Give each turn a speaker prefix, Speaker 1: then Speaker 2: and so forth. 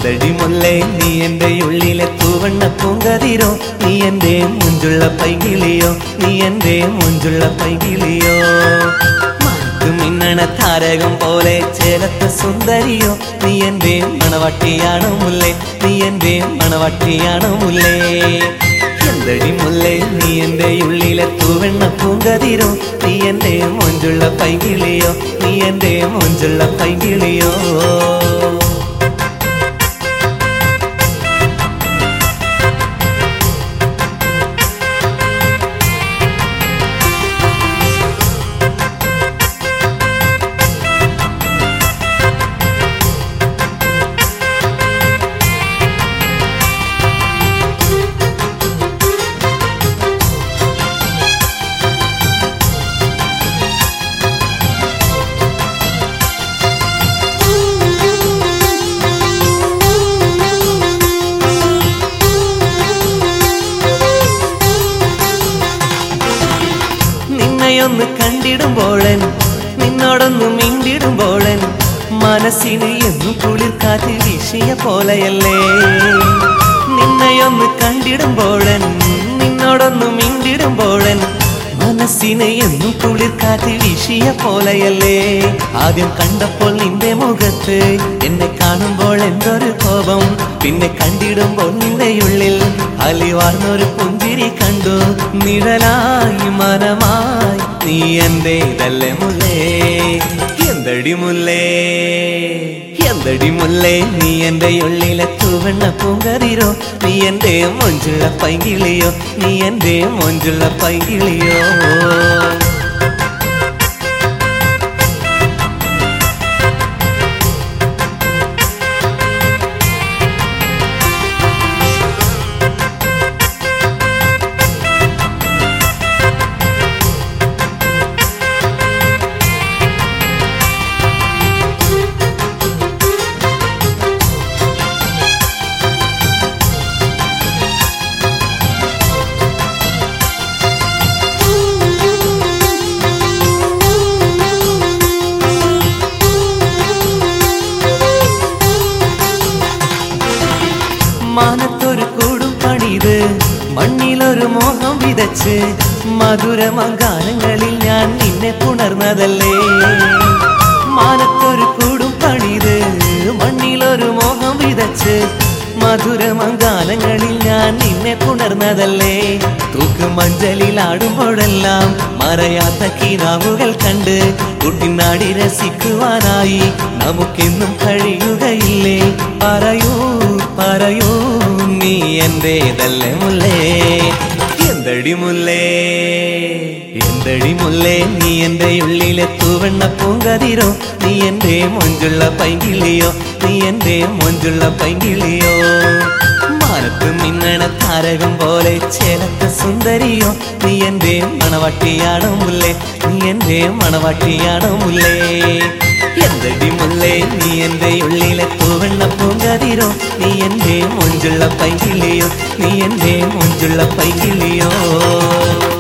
Speaker 1: എന്തടി മുല്ലേ നീ എന്റെ ഉള്ളിലെ പൂവണ്ണ പൂങ്കതിരോ നീ എന്റെ മുഞ്ചുള്ള പൈകിളിയോ നീ എന്റെ മുഞ്ചുള്ള പൈകിളിയോ മാറ്റു മിന്നണ താരകം പോലെ ചേലത്ത സുന്ദരിയോ നീ എന്റെ മണവട്ടിയാണോ മുല്ലേ നീ എന്റെ മണവട്ടിയാണോ മുല്ലേ എന്തടി മുല്ലേ നീ എന്റെ ഉള്ളിലെ തൂവെണ്ണ പൂങ്കതിരോ നീ എന്റെ മൊഞ്ചുള്ള പൈകിളിയോ നീ എന്റെ മൊഞ്ചുള്ള പൈകിളിയോ നിന്നെയൊന്ന് കണ്ടിടുമ്പോഴൻ നിന്നോടൊന്ന് മിണ്ടിടുമ്പോഴൻ മനസ്സിന് എന്നും കുളിർ കാറ്റ് വീശിയ പോലെയല്ലേ നിന്നെയൊന്ന് കണ്ടിടുമ്പോഴൻ നിന്നോടൊന്ന് മിണ്ടിടുമ്പോഴൻ മനസ്സിന് എന്നും കുളിർ കാറ്റ് വീശിയ പോലെയല്ലേ ആദ്യം കണ്ടപ്പോൾ നിന്റെ മുഖത്ത് എന്നെ കാണുമ്പോൾ എന്തൊരു കോപം പിന്നെ കണ്ടിടുമ്പോൾ നിന്റെ ഉള്ളിൽ അലിവാർന്നൊരു പുഞ്ചിരി കണ്ടു നിഴലായി മനമായി നീ എന്റെ ഇതല്ലേ മുല്ലേ എന്തടി മുല്ലേ എന്തടി മുല്ലേ നീ എന്റെ ഉള്ളിലെ തൂവെണ്ണ പൂങ്കതിരോ നീ എന്റെ മൊഞ്ചുള്ള പൈകിളിയോ നീ എന്റെ മൊഞ്ചുള്ള പൈകിളിയോ മാനത്തൊരു കൂടും പണിത് മണ്ണിലൊരു മോഹം വിതച്ച് മധുരമങ്കാലങ്ങളിൽ ഞാൻ നിന്നെ പുണർന്നതല്ലേ മാനത്തൊരു കൂടും പണിത് മണ്ണിലൊരു മോഹം വിതച്ച് മധുരമങ്കാലങ്ങളിൽ ഞാൻ നിന്നെ പുണർന്നതല്ലേ തൂക്ക് മഞ്ചലിലാടുമ്പോഴെല്ലാം മറയാത്ത കിനാവുകൾ കണ്ട് കുട്ടിനാടി രസിക്കുവാനായി നമുക്കെന്നും കഴിയുകയില്ലേ പറയൂ പറയൂ നീ എന്റേതല്ലേ മുല്ലേ എന്തടി മുല്ലേ എന്തടി മുല്ലേ നീ എന്റെ ഉള്ളിലെ തൂവെണ്ണ പൂങ്കതിരോ നീ എന്റെ മൊഞ്ചുള്ള പൈകിളിയോ നീ എന്റെ മൊഞ്ചുള്ള പൈകിളിയോ മാനത്ത് മിന്നണ താരകം പോലെ ചേലത്ത സുന്ദരിയോ നീ എന്റെ മണവാട്ടിയാണോ മുല്ലേ നീ എന്റെ മണവാട്ടിയാണോ മുല്ലേ എന്തടി മുല്ലേ നീ എന്റെ ഉള്ളിലെ പൂവെണ്ണ പൂങ്കതിരോ നീ എന്റെ മൊഞ്ചുള്ള പൈകിളിയോ നീ എന്റെ മൊഞ്ചുള്ള പൈകിളിയോ